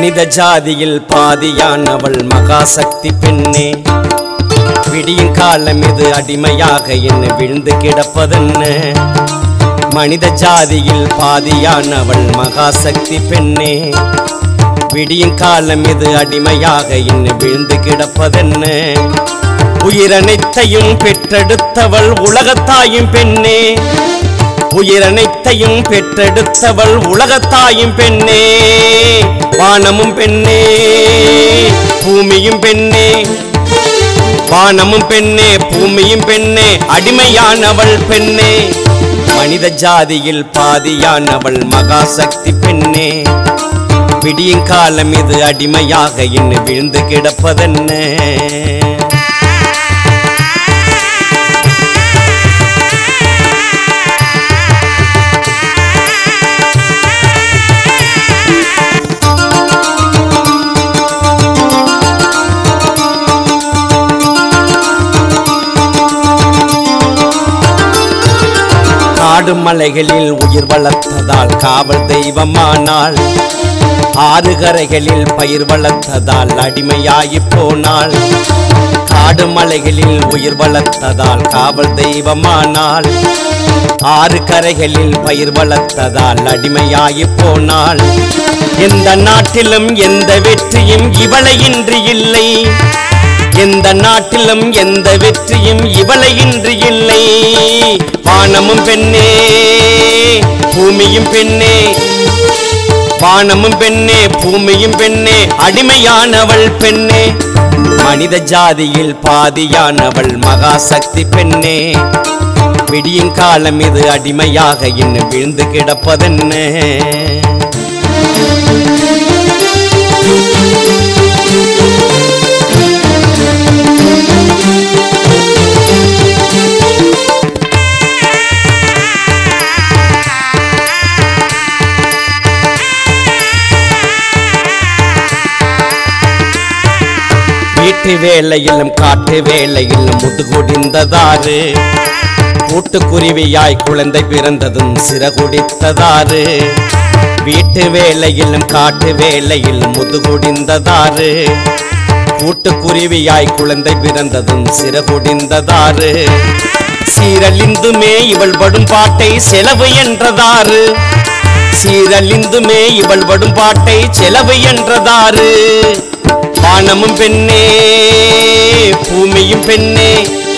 மனித ஜாதியில் பாதியானவள் மகாசக்தி பெண்ணே விடியும் காலம் இது அடிமையாக என்ன விழுந்து கிடப்பதென்ன மனித ஜாதியில் பாதியானவள் மகாசக்தி பெண்ணே விடியும் காலம் இது அடிமையாக என்ன விழுந்து கிடப்பதென்ன உயிரனைத்தையும் பெற்றெடுத்தவள் உலகத்தாயும் பெண்ணே உயிரனைத்தையும் பெற்றெடுத்தவள் உலகத்தாயும் பெண்ணே வானமும் பெண்ணே பூமியும் பெண்ணே வானமும் பெண்ணே பூமியும் பெண்ணே அடிமையானவள் பெண்ணே மனித ஜாதியில் பாதியானவள் மகாசக்தி பெண்ணே விடியும் காலம் இது அடிமையாக இன்னு விழுந்து கிடப்பதென்ன காடு மலைகளில் உயிர் வளர்த்ததால் காவல் தெய்வமானாள் ஆறு கரைகளில் பயிர் வளர்த்ததால் அடிமையாகி போனாள் காடு மலைகளில் உயிர் வளர்த்ததால் காவல் தெய்வமானாள் ஆறு கரைகளில் பயிர் வளர்த்ததால் அடிமையாகி போனாள் எந்த நாட்டிலும் எந்த வெற்றியும் இவளையின்றி இல்லை எந்த நாட்டிலும் எந்த வெற்றியும் இவளையின்றி இல்லை வானமும் பெண்ணே பூமியும் பெண்ணே வானமும் பெண்ணே பூமியும் பெண்ணே அடிமையானவள் பெண்ணே மனித ஜாதியில் பாதியானவள் மகாசக்தி பெண்ணே விடியும் காலம் இது அடிமையாக இன்னும் விழுந்து கிடப்பதென்ன வீட்டு வேலையிலும் காட்டு வேலையிலும் முதுகுடிந்ததாறு கூட்டுக்குருவியாய் குழந்தை பிறந்ததும் சிறகுடித்ததாறு வீட்டு வேலையிலும் காட்டு வேலையிலும் முதுகுடிந்ததாறு கூட்டுக்குருவியாய் குழந்தை பிறந்ததும் சிறகுடிந்ததாறு சீரழிந்துமே இவள் படும் பாட்டை செலவு என்றதாறு சீரழிந்துமே இவள் படும் பாட்டை செலவு என்றதாறு வானமும் பெண்ணே பூமியும் பெண்ணே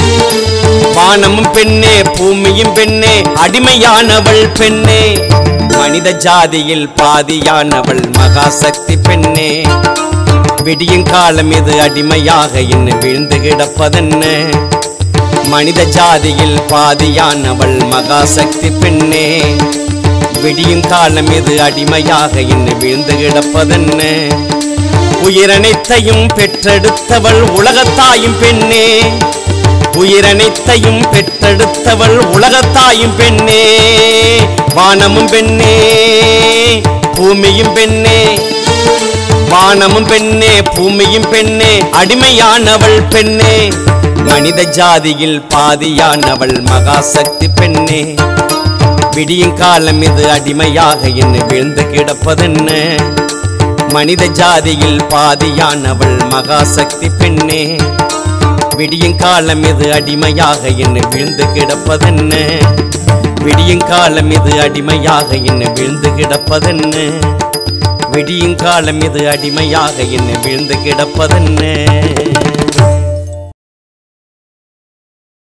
வானமும் பெண்ணே பூமியும் பெண்ணே அடிமையானவள் பெண்ணே மனித ஜாதியில் பாதியானவள் மகாசக்தி பெண்ணே விடியும் காலம் இது அடிமையாக இன்னும் விழுந்து கிடப்பதென்ன மனித ஜாதியில் பாதியானவள் மகாசக்தி பெண்ணே விடியும் காலம் இது அடிமையாக இன்னும் விழுந்து கிடப்பதென்ன உயிரனைத்தையும் பெற்றெடுத்தவள் உலகத்தாயும் பெண்ணே உயிரனைத்தையும் பெற்றெடுத்தவள் உலகத்தாயும் பெண்ணே வானமும் பெண்ணே பூமியும் பெண்ணே வானமும் பெண்ணே பூமியும் பெண்ணே அடிமையானவள் பெண்ணே மனித ஜாதியில் பாதியானவள் மகாசக்தி பெண்ணே விடியும் காலம் இது அடிமையாக என்ன விழுந்து கிடப்பதென்ன மனித ஜாதியில் பாதியானவள் மகாசக்தி பெண்ணே விடியும் காலம் இது அடிமையாக என்ன விழுந்து கிடப்பதென்ன விடியும் காலம் இது அடிமையாக என்ன விழுந்து கிடப்பதென்ன விடியும் காலம் இது அடிமையாக என்ன விழுந்து கிடப்பதென்ன